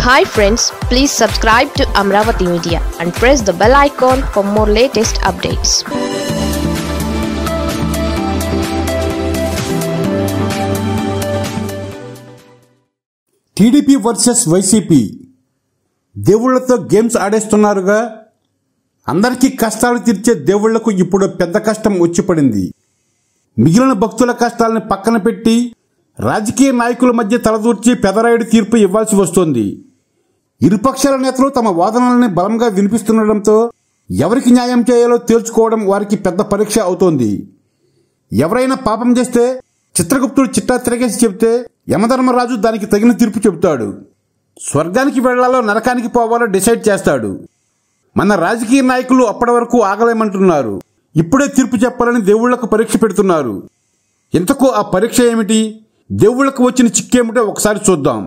hi friends please subscribe to Amaravati media and press the bell icon for more latest updates TDP versus YCP దేవుళ్లతో games ఆడేస్తున్నారుగా అందరికీ కష్టాలు తీర్చే దేవుళ్లకు ఇప్పుడు పెద్ద కష్టం వచ్చి పడింది మిగిలిన భక్తుల కష్టాలను పక్కన పెట్టి రాజకీయ నాయకుల మధ్య తలదూర్చి పెదరాయుడు తీర్పు ఇవ్వాల్సి వస్తోంది ఇరుపక్షాల నేతలు తమ వాదనల్ని బలంగా వినిపిస్తుండటంతో ఎవరికి న్యాయం చేయాలో తేల్చుకోవడం వారికి పెద్ద పరీక్ష అవుతోంది ఎవరైనా పాపం చేస్తే చిత్రగుప్తుడు చిట్టా తిరగేసి చెబితే యమధర్మరాజు దానికి తగిన తీర్పు చెబుతాడు స్వర్గానికి వెళ్లాలో నరకానికి పోవాలో డిసైడ్ చేస్తాడు మన రాజకీయ నాయకులు అప్పటి వరకు ఆగలేమంటున్నారు ఇప్పుడే తీర్పు చెప్పాలని దేవుళ్లకు పరీక్ష పెడుతున్నారు ఇంతకు ఆ పరీక్ష ఏమిటి దేవుళ్లకు వచ్చిన చిక్కేమిటో ఒకసారి చూద్దాం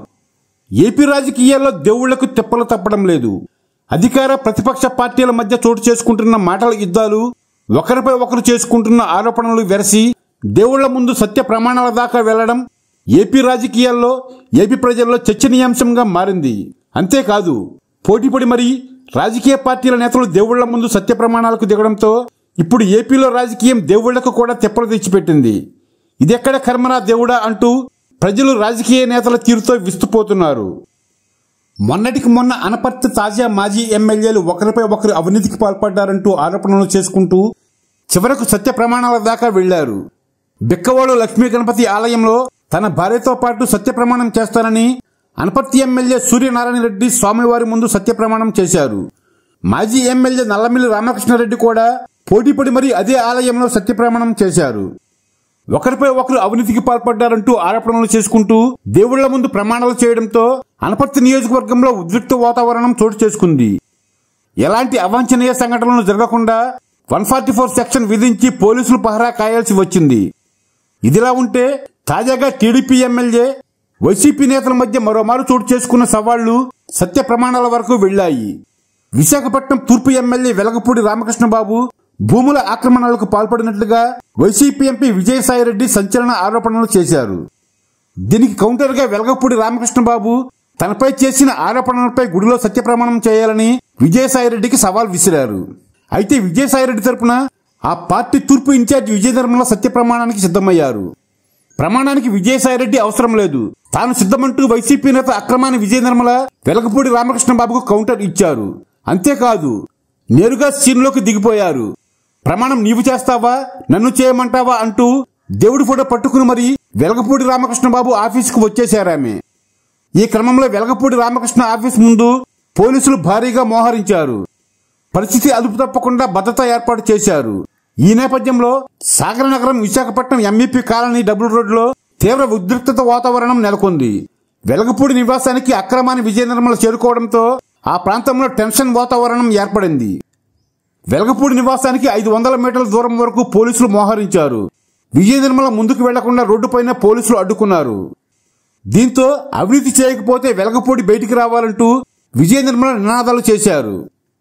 ఏపీ రాజకీయాల్లో దేవుళ్లకు తిప్పలు తప్పడం లేదు అధికార ప్రతిపక్ష పార్టీల మధ్య చోటు చేసుకుంటున్న మాటల యుద్ధాలు ఒకరిపై ఒకరు చేసుకుంటున్న ఆరోపణలు వెరసి దేవుళ్ల ముందు సత్య ప్రమాణాల దాకా వెళ్లడం ఏపీ రాజకీయాల్లో ఏపీ ప్రజల్లో చర్చనీయాంశంగా మారింది అంతేకాదు పోటీపడి మరి రాజకీయ పార్టీల నేతలు దేవుళ్ల ముందు సత్య ప్రమాణాలకు దిగడంతో ఇప్పుడు ఏపీలో రాజకీయం దేవుళ్లకు కూడా తెప్పలు తెచ్చిపెట్టింది ఇదెక్కడ కర్మరా దేవుడా అంటూ ప్రజలు రాజకీయ నేతల తీరుతో విస్తుపోతున్నారు మొన్నటికి మొన్న అనపర్తి తాజా మాజీ ఎమ్మెల్యేలు ఒకరిపై ఒకరు అవినీతికి పాల్పడ్డారంటూ ఆరోపణలు చేసుకుంటూ చివరకు సత్య ప్రమాణాల దాకా వెళ్లారు బిక్కవాడు లక్ష్మీ గణపతి ఆలయంలో తన భార్యతో పాటు సత్య ప్రమాణం చేస్తానని అనపర్తి ఎమ్మెల్యే సూర్యనారాయణ రెడ్డి స్వామివారి ముందు సత్య ప్రమాణం చేశారు మాజీ ఎమ్మెల్యే నల్లమిల్లి రామకృష్ణారెడ్డి కూడా పోటీపడి మరీ అదే ఆలయంలో సత్య ప్రమాణం చేశారు ఒకరిపై ఒకరు అవినీతికి పాల్పడ్డారంటూ ఆరోపణలు చేసుకుంటూ దేవుళ్ల ముందు ప్రమాణాలు చేయడంతో అనపర్తి నియోజకవర్గంలో ఉద్రిక్త వాతావరణం చోటు చేసుకుంది ఎలాంటి అవాంఛనీయ సంఘటనలు జరగకుండా వన్ ఫార్టీ ఫోర్ సెక్షన్ విధించి పోలీసులు పహరా కాయాల్సి వచ్చింది ఇదిలా ఉంటే తాజాగా టీడీపీ ఎమ్మెల్యే వైసీపీ నేతల మధ్య మరోమారు చోటు చేసుకున్న సవాళ్లు సత్య ప్రమాణాల వరకు వెళ్లాయి విశాఖపట్నం తూర్పు ఎమ్మెల్యే వెలగపూడి రామకృష్ణబాబు భూముల ఆక్రమణలకు పాల్పడినట్లుగా వైసీపీ ఎంపీ విజయసాయిరెడ్డి సంచలన ఆరోపణలు చేశారు దీనికి కౌంటర్గా వెలగపూడి రామకృష్ణబాబు తనపై చేసిన ఆరోపణలపై గుడిలో సత్యప్రమాణం చేయాలని విజయసాయిరెడ్డికి సవాల్ విసిరారు అయితే విజయసాయిరెడ్డి తరపున ఆ పార్టీ తూర్పు ఇన్ఛార్జ్ విజయ నిర్మల సత్యప్రమాణానికి సిద్ధమయ్యారు ప్రమాణానికి విజయసాయిరెడ్డి అవసరం లేదు తాను సిద్ధమంటూ వైసీపీ నేత అక్రమాన్ని విజయ నిర్మల వెలగపూడి రామకృష్ణ బాబుకు కౌంటర్ ఇచ్చారు అంతేకాదు నేరుగా సీన్లోకి దిగిపోయారు ప్రమాణం నీవు చేస్తావా నన్ను చేయమంటావా అంటూ దేవుడి ఫోటో పట్టుకుని మరి వెలగపూడి రామకృష్ణ బాబు ఆఫీసుకు వచ్చేశారామె ఈ క్రమంలో వెలగపూడి రామకృష్ణ ఆఫీస్ ముందు పోలీసులు భారీగా మోహరించారు పరిస్థితి అదుపు తప్పకుండా భద్రత ఏర్పాటు చేశారు ఈ నేపథ్యంలో సాగరనగరం విశాఖపట్నం ఎంఈపీ కాలనీ డబుల్ రోడ్లో తీవ్ర ఉద్రిక్తత వాతావరణం నెలకొంది వెలగపూడి నివాసానికి అక్రమాన్ని విజయ నిర్మల చేరుకోవడంతో ఆ ప్రాంతంలో టెన్షన్ వాతావరణం ఏర్పడింది వెలగపూడి నివాసానికి ఐదు వందల మీటర్ల దూరం వరకు పోలీసులు మోహరించారు విజయ నిర్మల ముందుకు వెళ్లకుండా రోడ్డుపైన పోలీసులు అడ్డుకున్నారు దీంతో అవినీతి చేయకపోతే వెలగపూడి బయటికి రావాలంటూ విజయ నిర్మల నినాదాలు చేశారు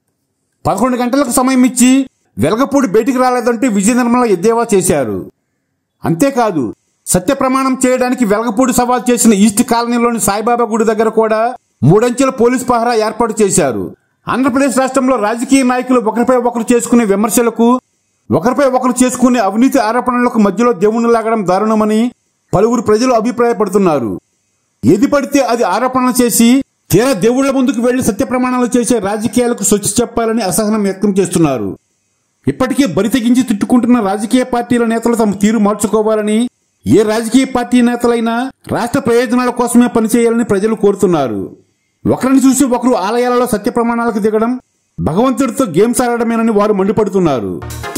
పదకొండు గంటలకు సమయం ఇచ్చి వెలగపూడి బయటికి రాలేదంటూ విజయ నిర్మల ఎద్దేవా చేశారు అంతేకాదు సత్య ప్రమాణం చేయడానికి వెలగపూడి సవాల్ చేసిన ఈస్ట్ కాలనీలోని సాయిబాబా గుడి దగ్గర కూడా మూడంచెల పోలీస్ పహరా ఏర్పాటు చేశారు ఆంధ్రప్రదేశ్ రాష్ట్రంలో రాజకీయ నాయకులు ఒకరిపై ఒకరు చేసుకునే విమర్శలకు ఒకరిపై ఒకరు చేసుకునే అవినీతి ఆరోపణలకు మధ్యలో దేవుణ్ణి లాగడం దారుణమని పలువురు ప్రజలు అభిప్రాయపడుతున్నారు ఏది పడితే అది ఆరోపణలు చేసి తీరా దేవుళ్ల ముందుకు వెళ్లి సత్య ప్రమాణాలు చేసే రాజకీయాలకు స్వచ్ఛ చెప్పాలని అసహనం వ్యక్తం చేస్తున్నారు ఇప్పటికే బరి తెగించి తిట్టుకుంటున్న రాజకీయ పార్టీల నేతలు తమ తీరు మార్చుకోవాలని ఏ రాజకీయ పార్టీ నేతలైనా రాష్ట్ర ప్రయోజనాల కోసమే పనిచేయాలని ప్రజలు కోరుతున్నారు ఒకరిని చూసి ఒకరు ఆలయాలలో సత్య ప్రమాణాలకు దిగడం భగవంతుడితో గేమ్స్ ఆడడమేనని వారు మండిపడుతున్నారు